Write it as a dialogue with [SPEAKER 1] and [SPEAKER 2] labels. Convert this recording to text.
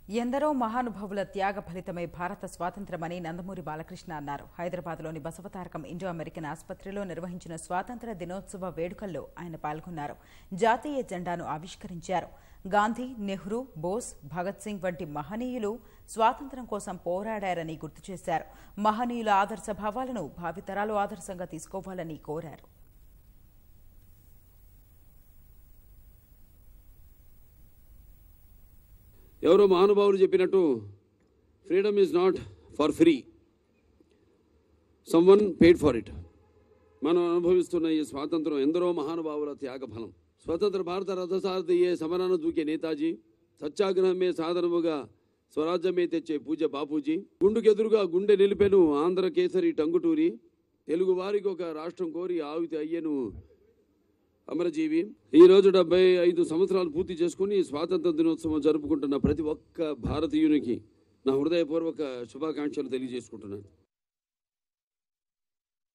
[SPEAKER 1] ఎందరో మహానుభావుల త్యాగ ఫలితమే భారత స్వాతంత్ర్యమని నందమూరి బాలకృష్ణ అన్నారు హైదరాబాద్లోని బసవతారకం ఇండో అమెరికన్ ఆసుపత్రిలో నిర్వహించిన స్వాతంత్ర్య దినోత్సవ వేడుకల్లో ఆయన పాల్గొన్నారు జాతీయ జెండాను ఆవిష్కరించారు గాంధీ నెహ్రూ బోస్ భగత్ సింగ్ వంటి మహనీయులు స్వాతంత్ర్యం కోసం పోరాడారని గుర్తు చేశారు మహనీయుల ఆదర్శ భావాలను భావితరాలు ఆదర్శంగా తీసుకోవాలని కోరారు
[SPEAKER 2] ఎవరో మహానుభావులు చెప్పినట్టు freedom is not for free someone paid for it మనం అనుభవిస్తున్న ఈ స్వాతంత్రం ఎందరో మహానుభావుల త్యాగ ఫలం స్వతంత్ర భారత రథసారథియే సమరాన దూకే నేతాజీ సత్యాగ్రహమే సాధనముగా స్వరాజ్యమే తెచ్చే పూజ బాపూజీ గుండుకెదురుగా గుండె నిలిపెను ఆంధ్ర కేసరి టంగుటూరి తెలుగు వారికి ఒక రాష్ట్రం కోరి ఆవితి అయ్యను అమరజీవి ఈ రోజు డెబ్బై ఐదు సంవత్సరాలు పూర్తి చేసుకుని స్వాతంత్ర దినోత్సవం జరుపుకుంటున్న ప్రతి ఒక్క భారతీయునికి నా హృదయపూర్వక శుభాకాంక్షలు తెలియజేసుకుంటున్నాను